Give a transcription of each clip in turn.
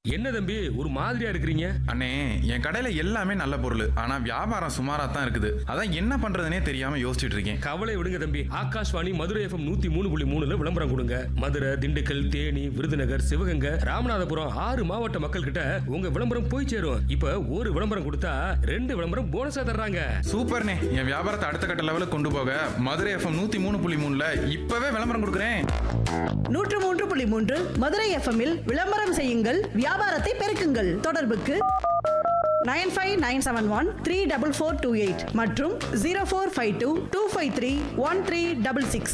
என்ன தம்பி ஒரு மாதிரியா இருக்கிறீங்க அண்ணே என் கடையில எல்லாமே நல்ல பொருள் ஆனா வியாபாரம் சுமாரா தான் இருக்குது அதான் என்ன பண்றதுனே தெரியாம யோசிச்சுட்டு இருக்கேன் கவலை விடுங்க தம்பி ஆகாஷ்வாணி மதுரை எஃப்எம் நூத்தி மூணு புள்ளி மூணுல விளம்பரம் கொடுங்க மதுரை திண்டுக்கல் தேனி விருதுநகர் சிவகங்கை ராமநாதபுரம் ஆறு மாவட்ட மக்கள் கிட்ட உங்க விளம்பரம் போய் சேரும் இப்ப ஒரு விளம்பரம் கொடுத்தா ரெண்டு விளம்பரம் போனஸா தர்றாங்க சூப்பர்ண்ணே என் வியாபாரத்தை அடுத்த கட்ட லெவலுக்கு கொண்டு போக மதுரை எஃப்எம் நூத்தி மூணு புள்ளி மூணுல இப்பவே விளம்பரம் கொடுக்குறேன் நூற்று மூன்று புள்ளி மூன்று மதுரை எஃப்எம்மில் விளம்பரம் செய்யுங்கள் வியாபாரத்தை பெருக்குங்கள் தொடர்புக்கு nine five nine seven one three double four two eight மற்றும் zero four five two two five three one three double six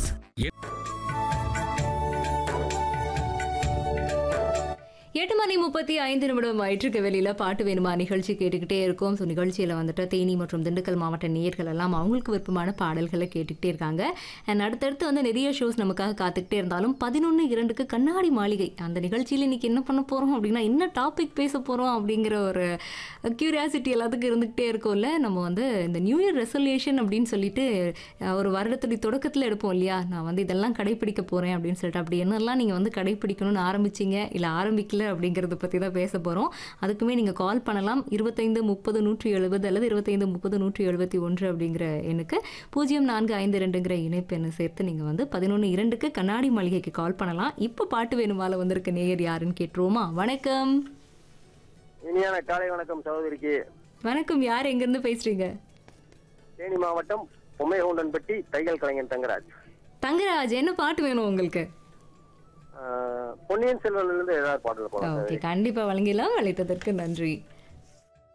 எட்டு மணி முப்பத்தி ஐந்து நிமிடம் வயிற்றுக்கு வெளியில பாட்டு வேணுமா நிகழ்ச்சி கேட்டுக்கிட்டே இருக்கோம் ஸோ நிகழ்ச்சியில் வந்துட்டு தேனி மற்றும் திண்டுக்கல் மாவட்ட நேயர்கள் எல்லாம் அவங்களுக்கு விருப்பமான பாடல்களை கேட்டுக்கிட்டே இருக்காங்க அண்ட் அடுத்தடுத்து வந்து நிறைய ஷோஸ் நமக்காக காத்துக்கிட்டே இருந்தாலும் பதினொன்று இரண்டுக்கு கண்ணாடி மாளிகை அந்த நிகழ்ச்சியில் இன்னைக்கு என்ன பண்ண போகிறோம் அப்படின்னா என்ன டாபிக் பேச போகிறோம் அப்படிங்கிற ஒரு க்யூரியாசிட்டி எல்லாத்துக்கும் இருந்துக்கிட்டே இருக்கும்ல நம்ம வந்து இந்த நியூ இயர் ரெசல்யூஷன் அப்படின்னு சொல்லிட்டு அஹ், ஒரு வருடத்துடைய தொடக்கத்தில் எடுப்போம் இல்லையா நான் வந்து இதெல்லாம் கடைப்பிடிக்க போகிறேன் அப்படின்னு சொல்லிட்டு அப்படி என்னெல்லாம் நீங்கள் வந்து கடைப்பிடிக்கணும்னு ஆரம்பிச்சிங்க இல்லை ஆரம்பிக்கல அப்படிங்கிறத பற்றி தான் பேச போகிறோம் அதுக்குமே நீங்கள் கால் பண்ணலாம் இருபத்தைந்து முப்பது நூற்றி எழுபது அல்லது இருபத்தைந்து முப்பது நூற்றி எழுபத்தி ஒன்று அப்படிங்கிற எண்ணுக்கு பூஜ்ஜியம் நான்கு ஐந்து ரெண்டுங்கிற இணைப்பு எண்ணை சேர்த்து நீங்கள் வந்து பதினொன்று இரண்டுக்கு கண்ணாடி மாளிகைக்கு கால் பண்ணலாம் இப்போ பாட்டு வேணுமால வந்திருக்க நேயர் யாருன்னு கேட்டுருவோமா வணக்கம் இனியான காலை வணக்கம் சகோதரிக்கு வணக்கம் யார் எங்கேருந்து பேசுகிறீங்க தேனி மாவட்டம் பொம்மைகவுண்டன்பட்டி தையல் கலைஞன் தங்கராஜ் தங்கராஜ் என்ன பாட்டு வேணும் உங்களுக்கு ஆஹ் பொன்னியின் செல்வன்ல இருந்து ஏதாவது பாடல் போலாம் ஓகே கண்டிப்பாக வழங்கிடலாம் அழைத்ததற்கு நன்றி